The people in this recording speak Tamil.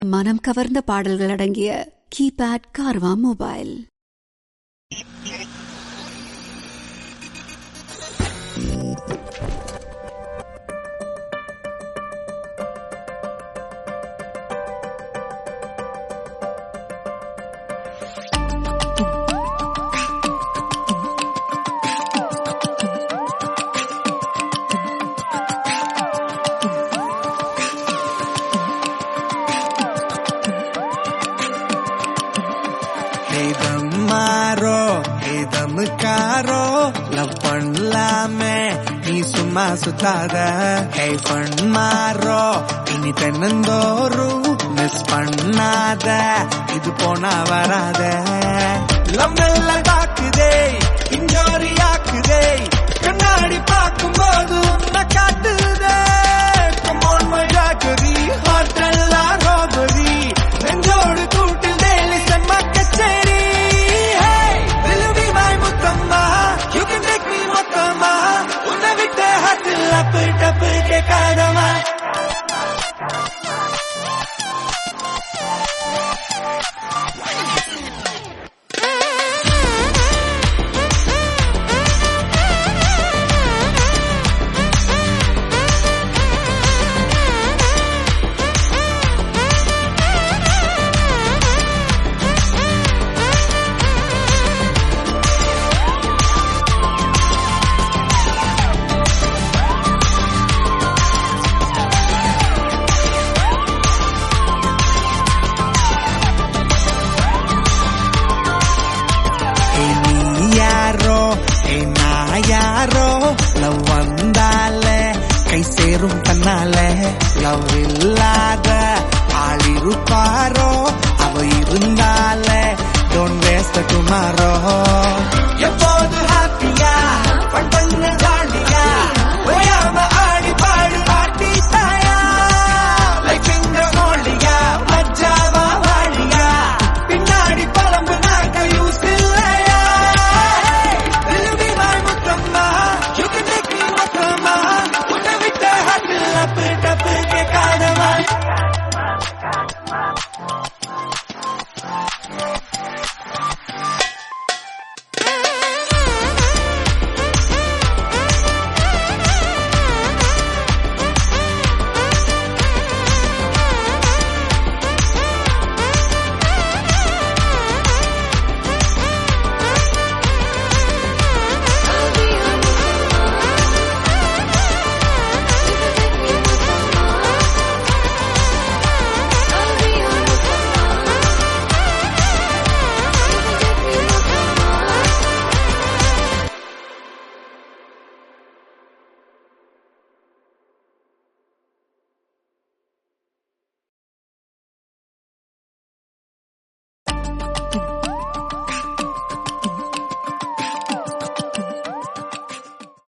மனம் கவர்ந்த பாடல்கள் அடங்கிய கீபேட் கார்வா மொபைல் ஏதம் மாறோ ஏதம் காரோ லவ் பண்ணலாமே நீ சும்மா சுத்தாத ஹே பண் மாறோ இனி தென்னந்தோறும் மிஸ் பண்ணாத இது போனா வராத லவ் எல்லாம் தாக்குதே இஞ்சோரி ஆக்குதே கண்ணாடி பார்க்கும்போது உன்னை காட்டுதே Come on, my Jackery, heart எல்லாம் robbery. நெஞ்சோடு கூட்டுதே, listen, my கச்சேரி. Hey, will you be my Muthamma? You can take me மொத்தமா. உன்னை விட்டு heart ல் அப்பு டப்பு கேட்காதம்மா. ஏய், நீ யாரோ ஏய், நான் யாரோ லவ் வந்தாலே கை சேரும் தன்னாலே லவ் இல்லாத ஆள் இருப்பாரோ அவ இருந்தாலே டோன்ட் வேஸ்ட் டுமாரோ